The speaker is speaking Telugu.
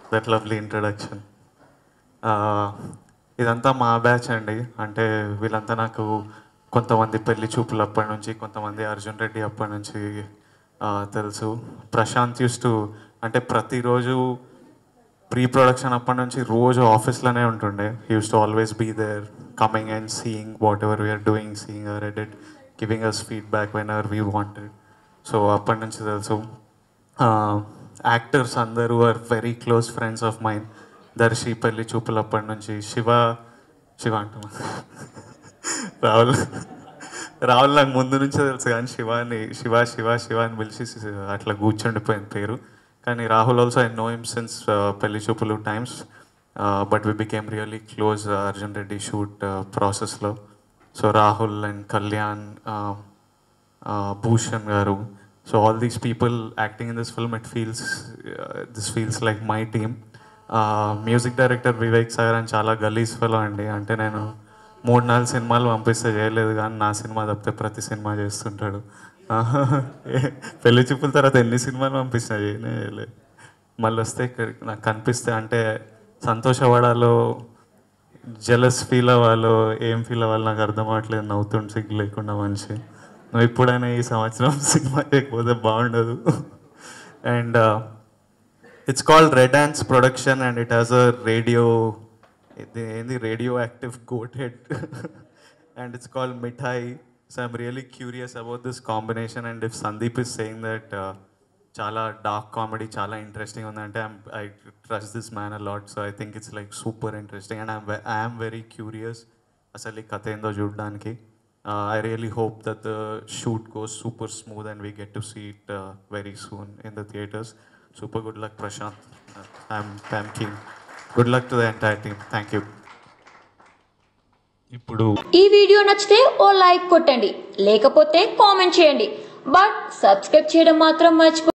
దట్ లవ్లీ ఇంట్రడక్షన్ ఇదంతా మా బ్యాచ్ అండి అంటే వీళ్ళంతా నాకు కొంతమంది పెళ్లి చూపులు అప్పటి నుంచి కొంతమంది అర్జున్ రెడ్డి అప్పటి నుంచి ఆ, తెలుసు ప్రశాంత్ యూస్ టు అంటే ప్రతిరోజు ప్రీ ప్రొడక్షన్ అప్పటి నుంచి రోజు ఆఫీస్లోనే ఉంటుండే used to always be there coming and seeing whatever we are doing seeing our edit giving us feedback whenever we wanted so అప్పటి నుంచి తెలుసు యాక్టర్స్ అందరూ are very close friends of mine Darshi Pelli Choopulu అప్పటి నుంచి శివ శివ అంటున్నా రాహుల్ రాహుల్ నాకు ముందు నుంచే తెలుసు కానీ శివాని శివ శివ శివ అని పిలిచి అట్లా కూర్చుండిపోయింది పేరు కానీ Rahul also I know him since Pelli Choopulu times but we became really close Arjun Reddy shoot ప్రాసెస్లో so Rahul and Kalyan Bhushan garu so all these people acting in this film it feels this feels like my team music director Vivek Sagar అని చాలా గలీజ్ ఫెలో అండి అంటే నేను మూడు నాలుగు సినిమాలు పంపిస్తే చేయలేదు కానీ నా సినిమా తప్పితే ప్రతి సినిమా చేస్తుంటాడు పెళ్లి చూపుల తర్వాత ఎన్ని సినిమాలు పంపించినా చేయనే చేయలేదు మళ్ళీ వస్తే ఇక్కడ నాకు కనిపిస్తే అంటే సంతోషపడాలో జలస్ ఫీల్ అవ్వాలో ఏం ఫీల్ అవ్వాలో నాకు అర్థం అవ్వట్లేదు నవ్వుతుంటే సిగ్గు లేకుండా మనిషి నువ్వు ఎప్పుడైనా ఈ సంవత్సరం సినిమా చేయకపోతే బాగుండదు and it's called red dance production and it has a radio ఇది ఏంది radioactive goat head and it's called Mithai so I'm really curious about this combination and if Sandeep is saying that చాలా డార్క్ కామెడీ చాలా ఇంట్రెస్టింగ్ ఉందంటే I trust this man a lot so I think it's like super interesting and I'm I'm very curious అసలు ఈ కథ ఏందో చూడడానికి I really hope that the shoot goes super smooth and we get to see it very soon in the theatres super good luck Prashanth I'm I'm keen good luck to the entire team thank you ఇప్పుడు ఈ వీడియో నచ్చితే ఓ లైక్ కొట్టండి లేకపోతే కామెంట్ చేయండి బట్ సబ్స్క్రైబ్ చేయడం మాత్రం మర్చిపో